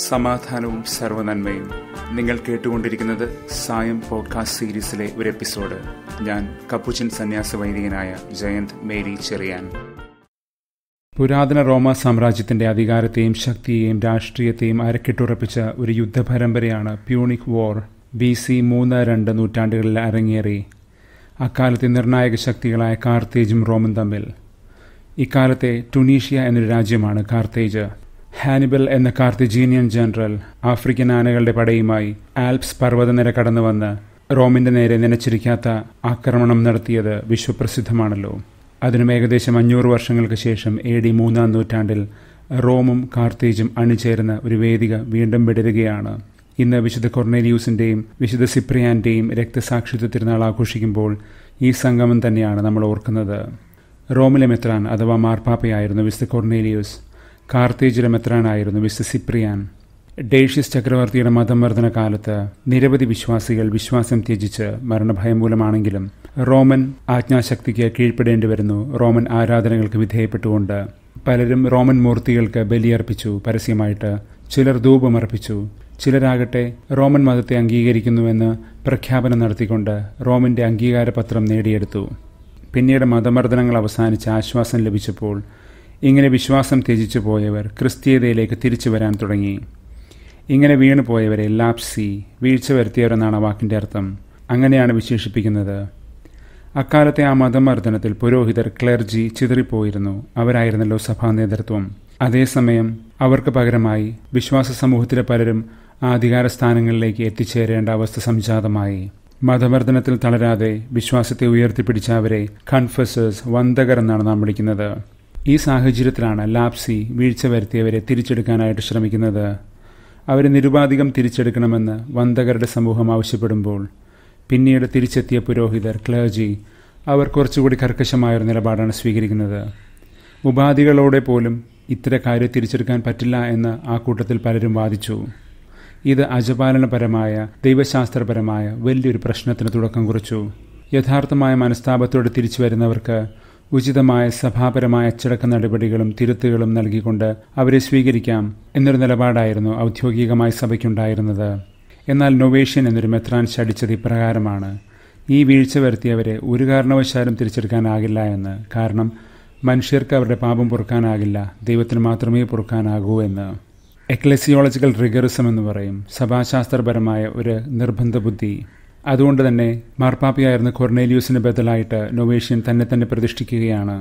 സമാധാനവും സർവനന്മയും നിങ്ങൾ കേട്ടുകൊണ്ടിരിക്കുന്നത് സായം പോഡ്കാസ്റ്റ് സീരീസിലെ ഒരു എപ്പിസോഡ് ഞാൻ കപ്പുച്ചൻ സന്യാസ വൈദികനായ ജയന്ത് മേരി ചെറിയാൻ പുരാതന റോമ സാമ്രാജ്യത്തിന്റെ അധികാരത്തെയും ശക്തിയെയും രാഷ്ട്രീയത്തെയും അരക്കിട്ടുറപ്പിച്ച ഒരു യുദ്ധപരമ്പരയാണ് പ്യൂണിക് വോർ ബി സി മൂന്ന് രണ്ട് നൂറ്റാണ്ടുകളിൽ അരങ്ങേറി അക്കാലത്തെ നിർണായക ശക്തികളായ കാർത്തേജും റോമും തമ്മിൽ ഇക്കാലത്തെ ടുണീഷ്യ എന്നൊരു രാജ്യമാണ് കാർത്തേജ് ഹാനിബൽ എന്ന കാർത്തിജീനിയൻ ജനറൽ ആഫ്രിക്കൻ ആനകളുടെ പടയുമായി ആൽപ്സ് പർവ്വതനിര കടന്നുവന്ന് റോമിന്റെ നേരെ നനച്ചിരിക്കാത്ത ആക്രമണം നടത്തിയത് വിശ്വപ്രസിദ്ധമാണല്ലോ അതിനും ഏകദേശം അഞ്ഞൂറ് വർഷങ്ങൾക്ക് ശേഷം എ ഡി മൂന്നാം നൂറ്റാണ്ടിൽ റോമും കാർത്തേജും അണിചേർന്ന ഒരു വേദിക വീണ്ടും വിടരുകയാണ് ഇന്ന് വിശുദ്ധ കൊർണേലിയൂസിന്റെയും വിശുദ്ധ സിപ്രിയാന്റെയും രക്തസാക്ഷിത്വ തിരുനാൾ ആഘോഷിക്കുമ്പോൾ ഈ സംഗമം തന്നെയാണ് നമ്മൾ ഓർക്കുന്നത് റോമിലെ മെത്രാൻ അഥവാ മാർപ്പാപ്പയായിരുന്നു വിശുദ്ധ കൊർണേലിയൂസ് കാർത്തേജിലെ മെത്രാനായിരുന്നു വിശുദ്ധ സിപ്രിയാൻ ഡേഷ്യസ് ചക്രവർത്തിയുടെ മതമർദ്ദന കാലത്ത് നിരവധി വിശ്വാസികൾ വിശ്വാസം ത്യജിച്ച് മരണഭയം മൂലമാണെങ്കിലും റോമൻ ആജ്ഞാശക്തിക്ക് കീഴ്പ്പെടേണ്ടി വരുന്നു റോമൻ ആരാധനകൾക്ക് വിധേയപ്പെട്ടുകൊണ്ട് പലരും റോമൻ മൂർത്തികൾക്ക് ബലിയർപ്പിച്ചു പരസ്യമായിട്ട് ചിലർ ധൂപമർപ്പിച്ചു ചിലരാകട്ടെ റോമൻ മതത്തെ അംഗീകരിക്കുന്നുവെന്ന് പ്രഖ്യാപനം നടത്തിക്കൊണ്ട് റോമിന്റെ അംഗീകാരപത്രം നേടിയെടുത്തു പിന്നീട് മതമർദ്ദനങ്ങൾ അവസാനിച്ച് ആശ്വാസം ലഭിച്ചപ്പോൾ ഇങ്ങനെ വിശ്വാസം ത്യജിച്ചു പോയവർ ക്രിസ്തീയതയിലേക്ക് തിരിച്ചു വരാൻ തുടങ്ങി ഇങ്ങനെ വീണു പോയവരെ ലാപ്സി വീഴ്ച വരുത്തിയവരെന്നാണ് വാക്കിന്റെ അർത്ഥം അങ്ങനെയാണ് വിശേഷിപ്പിക്കുന്നത് അക്കാലത്തെ ആ മതമർദ്ദനത്തിൽ പുരോഹിതർ ക്ലർജി ചിതറിപ്പോയിരുന്നു അവരായിരുന്നല്ലോ സഭാ നേതൃത്വം അതേസമയം അവർക്ക് പകരമായി വിശ്വാസ സമൂഹത്തിലെ പലരും ആ അധികാര സ്ഥാനങ്ങളിലേക്ക് എത്തിച്ചേരേണ്ട അവസ്ഥ സംജാതമായി മതമർദ്ദനത്തിൽ തളരാതെ വിശ്വാസത്തെ ഉയർത്തിപ്പിടിച്ച അവരെ കൺഫസേഴ്സ് വന്ദകർ എന്നാണ് നാം വിളിക്കുന്നത് ഈ സാഹചര്യത്തിലാണ് ലാപ്സി വീഴ്ച വരുത്തിയവരെ തിരിച്ചെടുക്കാനായിട്ട് ശ്രമിക്കുന്നത് അവരെ നിരുപാധികം തിരിച്ചെടുക്കണമെന്ന് വന്ദകരുടെ സമൂഹം ആവശ്യപ്പെടുമ്പോൾ പിന്നീട് തിരിച്ചെത്തിയ പുരോഹിതർ ക്ലർജി അവർ കുറച്ചുകൂടി കർക്കശമായൊരു നിലപാടാണ് സ്വീകരിക്കുന്നത് ഉപാധികളോടെ പോലും ഇത്തരക്കാരെ തിരിച്ചെടുക്കാൻ പറ്റില്ല എന്ന് ആ കൂട്ടത്തിൽ പലരും വാദിച്ചു ഇത് അജപാലനപരമായ ദൈവശാസ്ത്രപരമായ വലിയൊരു പ്രശ്നത്തിന് തുടക്കം കുറിച്ചു യഥാർത്ഥമായ മനസ്താപത്തോടെ തിരിച്ചു വരുന്നവർക്ക് ഉചിതമായ സഭാപരമായ അച്ചടക്ക നടപടികളും തിരുത്തുകളും നൽകിക്കൊണ്ട് അവരെ സ്വീകരിക്കാം എന്നൊരു നിലപാടായിരുന്നു ഔദ്യോഗികമായി സഭയ്ക്കുണ്ടായിരുന്നത് എന്നാൽ നൊവേഷ്യൻ എന്നൊരു മെത്രാൻ ശടിച്ചത് ഇപ്രകാരമാണ് ഈ വീഴ്ച വരുത്തിയവരെ ഒരു കാരണവശാലും തിരിച്ചെടുക്കാനാകില്ല എന്ന് കാരണം മനുഷ്യർക്ക് അവരുടെ പാപം പൊറുക്കാനാകില്ല ദൈവത്തിന് മാത്രമേ പൊറുക്കാനാകൂ എന്ന് എക്ലസിയോളജിക്കൽ റിഗറിസം എന്ന് പറയും സഭാശാസ്ത്രപരമായ ഒരു നിർബന്ധ ബുദ്ധി അതുകൊണ്ട് തന്നെ മാർപ്പാപ്പയായിരുന്ന കൊർണേലിയൂസിന് ബദലായിട്ട് നൊവേഷ്യൻ തന്നെ തന്നെ പ്രതിഷ്ഠിക്കുകയാണ്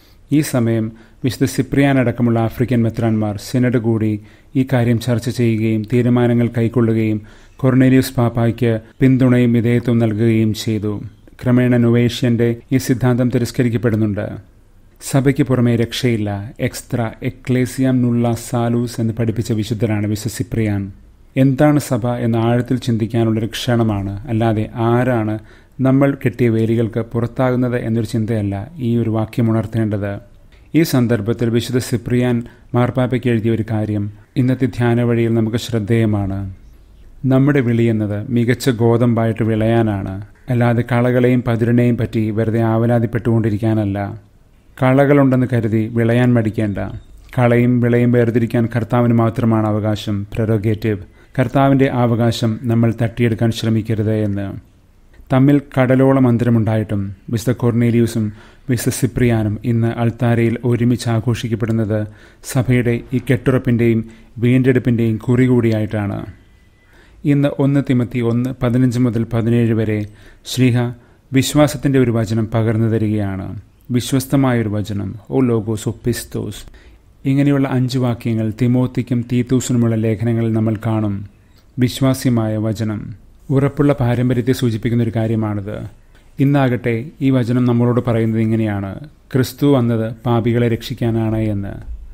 ഈ സമയം വിശുദ്ധ സിപ്രിയാൻ അടക്കമുള്ള ആഫ്രിക്കൻ മെത്രാൻമാർ സെനഡ് കൂടി ഈ കാര്യം ചർച്ച ചെയ്യുകയും തീരുമാനങ്ങൾ കൈക്കൊള്ളുകയും കൊർണേലിയൂസ് പാപ്പായ്ക്ക് പിന്തുണയും വിധേയത്വം നൽകുകയും ചെയ്തു ക്രമേണ നൊവേഷ്യന്റെ ഈ സിദ്ധാന്തം തിരസ്കരിക്കപ്പെടുന്നുണ്ട് സഭയ്ക്ക് പുറമെ രക്ഷയില്ല എക്സ്ട്ര എക്ലേസിയാം നുള്ള സാലൂസ് എന്ന് പഠിപ്പിച്ച വിശുദ്ധരാണ് വിശുദ്ധ സിപ്രിയാൻ എന്താണ് സഭ എന്ന ആഴത്തിൽ ചിന്തിക്കാനുള്ളൊരു ക്ഷണമാണ് അല്ലാതെ ആരാണ് നമ്മൾ കെട്ടിയ വേലികൾക്ക് പുറത്താകുന്നത് എന്നൊരു ചിന്തയല്ല ഈ ഒരു വാക്യം ഉണർത്തേണ്ടത് ഈ സന്ദർഭത്തിൽ വിശുദ്ധ സിപ്രിയാൻ മാർപ്പാപ്പയ്ക്ക് എഴുതിയ ഒരു കാര്യം ഇന്നത്തെ ധ്യാന വഴിയിൽ നമുക്ക് ശ്രദ്ധേയമാണ് നമ്മുടെ വിളി എന്നത് മികച്ച ഗോതമ്പായിട്ട് വിളയാനാണ് അല്ലാതെ കളകളെയും പതിരിനെയും പറ്റി വെറുതെ ആവലാതിപ്പെട്ടുകൊണ്ടിരിക്കാനല്ല കളകളുണ്ടെന്ന് കരുതി വിളയാൻ മടിക്കേണ്ട കളയും വിളയും വേർതിരിക്കാൻ കർത്താവിന് മാത്രമാണ് അവകാശം പ്രൊറോഗേറ്റീവ് കർത്താവിൻ്റെ അവകാശം നമ്മൾ തട്ടിയെടുക്കാൻ ശ്രമിക്കരുത് എന്ന് തമ്മിൽ കടലോളം അന്തരമുണ്ടായിട്ടും വിശുദ്ധ കൊർണേലിയൂസും വിശുദ്ധ സിപ്രിയാനും ഇന്ന് അൾത്താരയിൽ ഒരുമിച്ച് ആഘോഷിക്കപ്പെടുന്നത് സഭയുടെ ഈ കെട്ടുറപ്പിൻ്റെയും വീണ്ടെടുപ്പിൻ്റെയും കുറി കൂടിയായിട്ടാണ് ഇന്ന് ഒന്ന് തിമത്തി ഒന്ന് പതിനഞ്ച് മുതൽ പതിനേഴ് വരെ ശ്രീഹ വിശ്വാസത്തിൻ്റെ ഒരു വചനം പകർന്നു തരികയാണ് വിശ്വസ്തമായൊരു വചനം ഓ ലോഗോസ് ഒ പിസ്തോസ് ഇങ്ങനെയുള്ള അഞ്ച് വാക്യങ്ങൾ തിമോത്തിക്കും തീത്തൂസിനുമുള്ള ലേഖനങ്ങളിൽ നമ്മൾ കാണും വിശ്വാസ്യമായ വചനം ഉറപ്പുള്ള പാരമ്പര്യത്തെ സൂചിപ്പിക്കുന്ന ഒരു കാര്യമാണിത് ഇന്നാകട്ടെ ഈ വചനം നമ്മളോട് പറയുന്നത് ഇങ്ങനെയാണ് ക്രിസ്തു വന്നത് പാപികളെ രക്ഷിക്കാനാണ് എന്ന്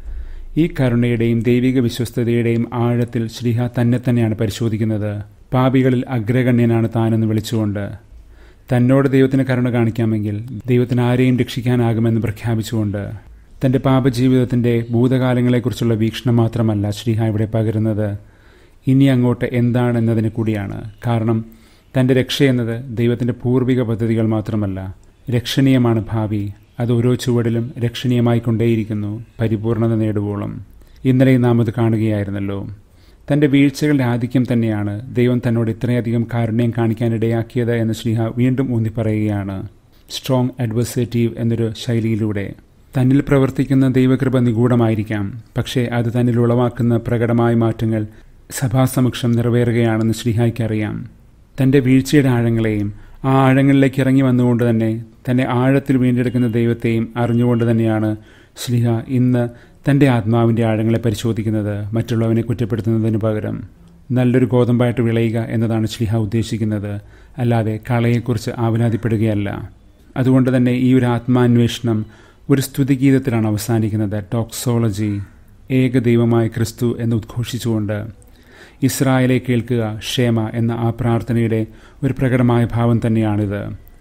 ഈ കരുണയുടെയും ദൈവിക വിശ്വസ്തതയുടെയും ആഴത്തിൽ ശ്രീഹ തന്നെ തന്നെയാണ് പരിശോധിക്കുന്നത് പാപികളിൽ അഗ്രഗണ്യനാണ് താനെന്ന് വിളിച്ചുകൊണ്ട് തന്നോട് ദൈവത്തിന് കരുണ കാണിക്കാമെങ്കിൽ ദൈവത്തിന് ആരെയും രക്ഷിക്കാനാകുമെന്ന് പ്രഖ്യാപിച്ചുകൊണ്ട് തന്റെ പാപജീവിതത്തിന്റെ ഭൂതകാലങ്ങളെക്കുറിച്ചുള്ള വീക്ഷണം മാത്രമല്ല ശ്രീഹ ഇവിടെ പകരുന്നത് ഇനി അങ്ങോട്ട് എന്താണെന്നതിന് കൂടിയാണ് കാരണം തന്റെ രക്ഷയെന്നത് ദൈവത്തിന്റെ പൂർവിക പദ്ധതികൾ മാത്രമല്ല രക്ഷണീയമാണ് ഭാവി അത് ഓരോ ചുവടിലും രക്ഷണീയമായി കൊണ്ടേയിരിക്കുന്നു പരിപൂർണത നേടുവോളം ഇന്നലെ നാം അത് കാണുകയായിരുന്നല്ലോ തന്റെ വീഴ്ചകളുടെ ആധിക്യം തന്നെയാണ് ദൈവം തന്നോട് ഇത്രയധികം കാരുണ്യം കാണിക്കാനിടയാക്കിയത് എന്ന് ശ്രീഹ വീണ്ടും ഊന്നി പറയുകയാണ് സ്ട്രോങ് അഡ്വേഴ്സേറ്റീവ് എന്നൊരു ശൈലിയിലൂടെ തന്നിൽ പ്രവർത്തിക്കുന്ന ദൈവകൃപ നിഗൂഢമായിരിക്കാം പക്ഷേ അത് തന്നിൽ ഉളവാക്കുന്ന പ്രകടമായ മാറ്റങ്ങൾ സഭാസമക്ഷം നിറവേറുകയാണെന്ന് ശ്രീഹായ്ക്കറിയാം തന്റെ വീഴ്ചയുടെ ആഴങ്ങളെയും ആ ആഴങ്ങളിലേക്ക് ഇറങ്ങി വന്നുകൊണ്ട് തന്നെ തന്നെ ആഴത്തിൽ വീണ്ടെടുക്കുന്ന ദൈവത്തെയും അറിഞ്ഞുകൊണ്ട് തന്നെയാണ് ശ്രീഹ ഇന്ന് തന്റെ ആത്മാവിന്റെ ആഴങ്ങളെ പരിശോധിക്കുന്നത് മറ്റുള്ളവനെ കുറ്റപ്പെടുത്തുന്നതിന് പകരം നല്ലൊരു ഗോതമ്പായിട്ട് വിളയുക എന്നതാണ് ശ്രീഹ ഉദ്ദേശിക്കുന്നത് അല്ലാതെ കളയെക്കുറിച്ച് ആവലാതിപ്പെടുകയല്ല അതുകൊണ്ട് തന്നെ ഈ ഒരു ആത്മാന്വേഷണം ഒരു സ്തുതിഗീതത്തിലാണ് അവസാനിക്കുന്നത് ടോക്സോളജി ഏകദൈവമായ ക്രിസ്തു എന്ന് ഉദ്ഘോഷിച്ചുകൊണ്ട് ഇസ്രായേലെ കേൾക്കുക ക്ഷേമ എന്ന ആ പ്രാർത്ഥനയുടെ ഒരു പ്രകടമായ ഭാവം തന്നെയാണിത്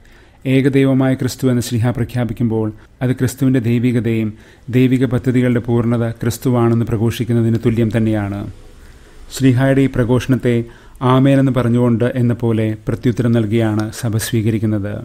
ഏകദൈവമായ ക്രിസ്തു എന്ന് ശ്രീഹ പ്രഖ്യാപിക്കുമ്പോൾ അത് ക്രിസ്തുവിൻ്റെ ദൈവികതയും ദൈവിക പദ്ധതികളുടെ പൂർണ്ണത ക്രിസ്തുവാണെന്ന് പ്രഘോഷിക്കുന്നതിന് തുല്യം തന്നെയാണ് ശ്രീഹായുടെ ഈ പ്രഘോഷണത്തെ ആമേനെന്ന് പറഞ്ഞുകൊണ്ട് എന്ന പോലെ പ്രത്യുത്തരം നൽകിയാണ് സഭ സ്വീകരിക്കുന്നത്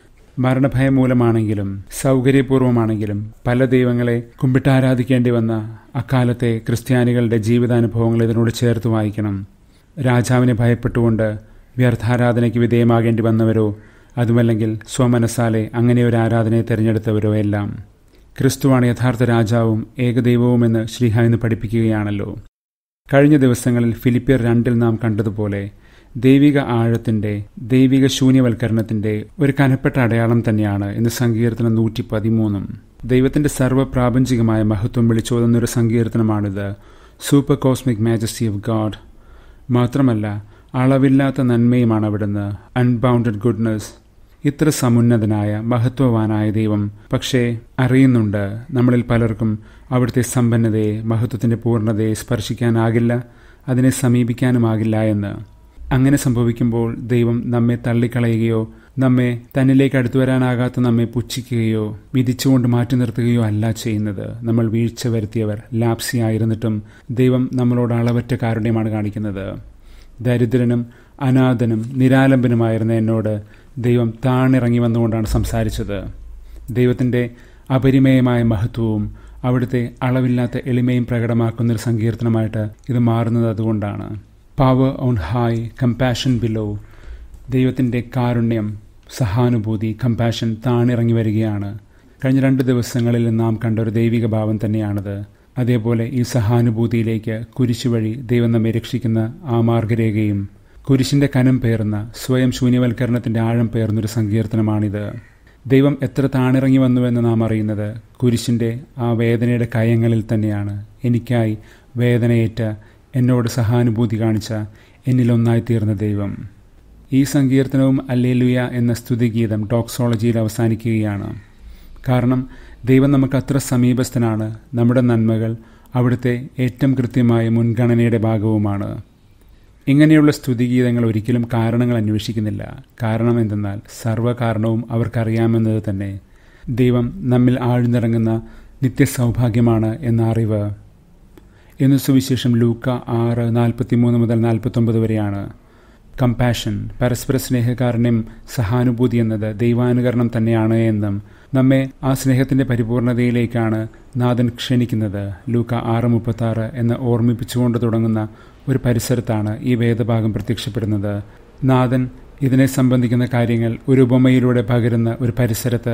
മരണഭയം മൂലമാണെങ്കിലും സൗകര്യപൂർവമാണെങ്കിലും പല ദൈവങ്ങളെ കുമ്പിട്ടാരാധിക്കേണ്ടി വന്ന അക്കാലത്തെ ക്രിസ്ത്യാനികളുടെ ജീവിതാനുഭവങ്ങൾ ഇതിനോട് ചേർത്ത് വായിക്കണം രാജാവിനെ ഭയപ്പെട്ടുകൊണ്ട് വ്യർത്ഥാരാധനയ്ക്ക് വിധേയമാകേണ്ടി വന്നവരോ അതുമല്ലെങ്കിൽ സ്വമനസാലെ അങ്ങനെ ഒരു ആരാധനയെ തിരഞ്ഞെടുത്തവരോ എല്ലാം ക്രിസ്തുവാണ് യഥാർത്ഥ രാജാവും ഏകദൈവവുമെന്ന് ശ്രീഹ എന്ന് പഠിപ്പിക്കുകയാണല്ലോ കഴിഞ്ഞ ദിവസങ്ങളിൽ ഫിലിപ്പിയർ രണ്ടിൽ നാം കണ്ടതുപോലെ ദൈവിക ആഴത്തിന്റെ ദൈവിക ശൂന്യവൽക്കരണത്തിന്റെ ഒരു കനപ്പെട്ട അടയാളം തന്നെയാണ് ഇന്ന് സങ്കീർത്തനം നൂറ്റി പതിമൂന്നും ദൈവത്തിന്റെ സർവ്വപ്രാപഞ്ചികമായ മഹത്വം വിളിച്ചോതുന്നൊരു സങ്കീർത്തനമാണിത് super cosmic majesty of God മാത്രമല്ല അളവില്ലാത്ത നന്മയുമാണ് അവിടുന്ന് അൺബൗണ്ടഡ് ഗുഡ്നസ് ഇത്ര സമുന്നതനായ മഹത്വവാനായ ദൈവം പക്ഷേ അറിയുന്നുണ്ട് നമ്മളിൽ പലർക്കും അവിടുത്തെ സമ്പന്നതയെ മഹത്വത്തിന്റെ പൂർണ്ണതയെ സ്പർശിക്കാനാകില്ല അതിനെ സമീപിക്കാനുമാകില്ല എന്ന് അങ്ങനെ സംഭവിക്കുമ്പോൾ ദൈവം നമ്മെ തള്ളിക്കളയുകയോ നമ്മെ തന്നിലേക്ക് അടുത്തു വരാനാകാത്ത നമ്മെ പുച്ഛിക്കുകയോ വിധിച്ചുകൊണ്ട് മാറ്റി നിർത്തുകയോ അല്ല ചെയ്യുന്നത് നമ്മൾ വീഴ്ച വരുത്തിയവർ ലാപ്സി ആയിരുന്നിട്ടും ദൈവം നമ്മളോട് അളവറ്റ കാരുണ്യമാണ് കാണിക്കുന്നത് ദരിദ്രനും അനാഥനും നിരാലംബനുമായിരുന്ന എന്നോട് ദൈവം താണിറങ്ങി വന്നുകൊണ്ടാണ് സംസാരിച്ചത് ദൈവത്തിൻ്റെ അപരിമയമായ മഹത്വവും അവിടുത്തെ അളവില്ലാത്ത എളിമയും പ്രകടമാക്കുന്നൊരു സങ്കീർത്തനമായിട്ട് ഇത് മാറുന്നത് അതുകൊണ്ടാണ് power on high compassion below ദൈവത്തിൻ്റെ കാരുണ്യം സഹാനുഭൂതി കമ്പാഷൻ താണിറങ്ങി വരികയാണ് കഴിഞ്ഞ രണ്ട് ദിവസങ്ങളിൽ നാം കണ്ട ഒരു ദൈവിക ഭാവം തന്നെയാണത് അതേപോലെ ഈ സഹാനുഭൂതിയിലേക്ക് കുരിശു വഴി ദൈവം നമ്മെ രക്ഷിക്കുന്ന ആ മാർഗരേഖയും കുരിശിന്റെ കനം പേർന്ന സ്വയം ശൂന്യവൽക്കരണത്തിന്റെ ആഴം പേർന്നൊരു സങ്കീർത്തനമാണിത് ദൈവം എത്ര താണിറങ്ങി വന്നുവെന്ന് നാം അറിയുന്നത് കുരിശിന്റെ ആ വേദനയുടെ കയങ്ങളിൽ തന്നെയാണ് എനിക്കായി വേദനയേറ്റ എന്നോട് സഹാനുഭൂതി കാണിച്ച എന്നിലൊന്നായി തീർന്ന ദൈവം ഈ സങ്കീർത്തനവും അല്ലേലുയ എന്ന സ്തുതിഗീതം ടോക്സോളജിയിൽ അവസാനിക്കുകയാണ് കാരണം ദൈവം നമുക്ക് അത്ര സമീപസ്ഥനാണ് നമ്മുടെ നന്മകൾ അവിടുത്തെ ഏറ്റവും കൃത്യമായ മുൻഗണനയുടെ ഭാഗവുമാണ് ഇങ്ങനെയുള്ള സ്തുതിഗീതങ്ങൾ ഒരിക്കലും കാരണങ്ങൾ അന്വേഷിക്കുന്നില്ല കാരണം എന്തെന്നാൽ സർവ്വകാരണവും അവർക്കറിയാമെന്നത് തന്നെ ദൈവം നമ്മിൽ ആഴ്ന്നിറങ്ങുന്ന നിത്യസൗഭാഗ്യമാണ് എന്ന അറിവ് എന്ന് സുവിശേഷം ലൂക്ക ആറ് നാൽപ്പത്തിമൂന്ന് മുതൽ നാൽപ്പത്തൊമ്പത് വരെയാണ് കമ്പാഷൻ പരസ്പര സ്നേഹകാരനും സഹാനുഭൂതി എന്നത് ദൈവാനുകരണം തന്നെയാണ് എന്നും നമ്മെ ആ സ്നേഹത്തിന്റെ പരിപൂർണതയിലേക്കാണ് നാഥൻ ക്ഷണിക്കുന്നത് ലൂക്ക ആറ് മുപ്പത്തി ആറ് എന്ന് ഓർമ്മിപ്പിച്ചുകൊണ്ട് തുടങ്ങുന്ന ഒരു പരിസരത്താണ് ഈ വേദഭാഗം പ്രത്യക്ഷപ്പെടുന്നത് നാഥൻ ഇതിനെ സംബന്ധിക്കുന്ന കാര്യങ്ങൾ ഒരു ഉപമയിലൂടെ പകരുന്ന ഒരു പരിസരത്ത്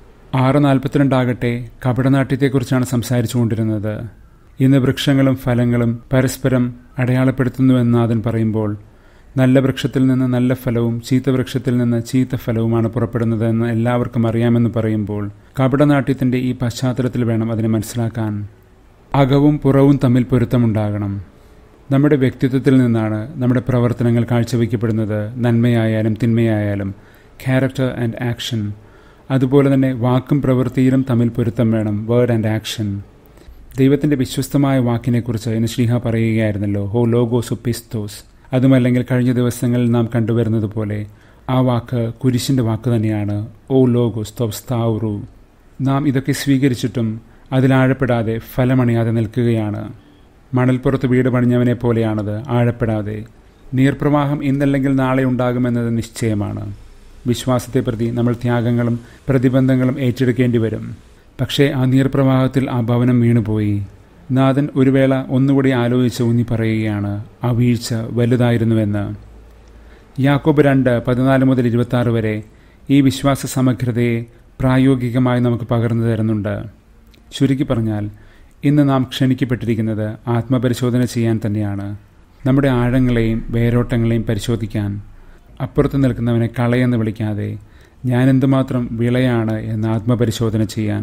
ആറ് നാൽപ്പത്തിരണ്ടാകട്ടെ കപടനാട്യത്തെക്കുറിച്ചാണ് സംസാരിച്ചുകൊണ്ടിരുന്നത് ഇന്ന് വൃക്ഷങ്ങളും ഫലങ്ങളും പരസ്പരം അടയാളപ്പെടുത്തുന്നുവെന്ന് നാഥൻ പറയുമ്പോൾ നല്ല വൃക്ഷത്തിൽ നിന്ന് നല്ല ഫലവും ചീത്ത വൃക്ഷത്തിൽ നിന്ന് ചീത്ത ഫലവുമാണ് പുറപ്പെടുന്നതെന്ന് എല്ലാവർക്കും അറിയാമെന്ന് പറയുമ്പോൾ കപടനാട്യത്തിന്റെ ഈ പശ്ചാത്തലത്തിൽ വേണം അതിനെ മനസ്സിലാക്കാൻ അകവും പുറവും തമ്മിൽ പൊരുത്തമുണ്ടാകണം നമ്മുടെ വ്യക്തിത്വത്തിൽ നിന്നാണ് നമ്മുടെ പ്രവർത്തനങ്ങൾ കാഴ്ചവെക്കപ്പെടുന്നത് നന്മയായാലും തിന്മയായാലും ക്യാരക്ടർ ആൻഡ് ആക്ഷൻ അതുപോലെ തന്നെ വാക്കും പ്രവൃത്തിയിലും തമ്മിൽ പൊരുത്തം വേണം വേർഡ് ആൻഡ് ആക്ഷൻ ദൈവത്തിന്റെ വിശ്വസ്തമായ വാക്കിനെക്കുറിച്ച് ഇന്ന് ശ്രീഹ പറയുകയായിരുന്നല്ലോ ഹോ ലോഗോസ് പിസ്തോസ് അതുമല്ലെങ്കിൽ കഴിഞ്ഞ ദിവസങ്ങളിൽ നാം കണ്ടുവരുന്നത് പോലെ ആ വാക്ക് കുരിശിന്റെ വാക്ക് തന്നെയാണ് ഓ ലോഗോസ് തോസ്താവുറു നാം ഇതൊക്കെ സ്വീകരിച്ചിട്ടും അതിലാഴപ്പെടാതെ ഫലമണിയാതെ നിൽക്കുകയാണ് മണൽപ്പുറത്ത് വീട് പണിഞ്ഞവനെ പോലെയാണത് ആഴപ്പെടാതെ നീർപ്രവാഹം ഇന്നല്ലെങ്കിൽ നാളെ ഉണ്ടാകുമെന്നത് നിശ്ചയമാണ് വിശ്വാസത്തെ പ്രതി നമ്മൾ ത്യാഗങ്ങളും പ്രതിബന്ധങ്ങളും ഏറ്റെടുക്കേണ്ടി വരും പക്ഷേ ആ നീർപ്രവാഹത്തിൽ ആ ഭവനം വീണുപോയി നാഥൻ ഒരു വേള ഒന്നുകൂടി ആലോചിച്ച് ഊന്നി പറയുകയാണ് ആ വീഴ്ച വലുതായിരുന്നുവെന്ന് യാക്കോബ് രണ്ട് പതിനാല് മുതൽ ഇരുപത്തി വരെ ഈ വിശ്വാസ സമഗ്രതയെ പ്രായോഗികമായി നമുക്ക് പകർന്നു തരുന്നുണ്ട് ചുരുക്കി പറഞ്ഞാൽ ഇന്ന് നാം ക്ഷണിക്കപ്പെട്ടിരിക്കുന്നത് ആത്മപരിശോധന ചെയ്യാൻ തന്നെയാണ് നമ്മുടെ ആഴങ്ങളെയും വേരോട്ടങ്ങളെയും പരിശോധിക്കാൻ അപ്പുറത്ത് നിൽക്കുന്നവനെ കളയെന്ന് വിളിക്കാതെ ഞാൻ എന്തുമാത്രം വിളയാണ് എന്ന് ആത്മപരിശോധന ചെയ്യാൻ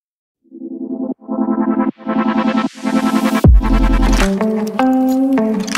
thank you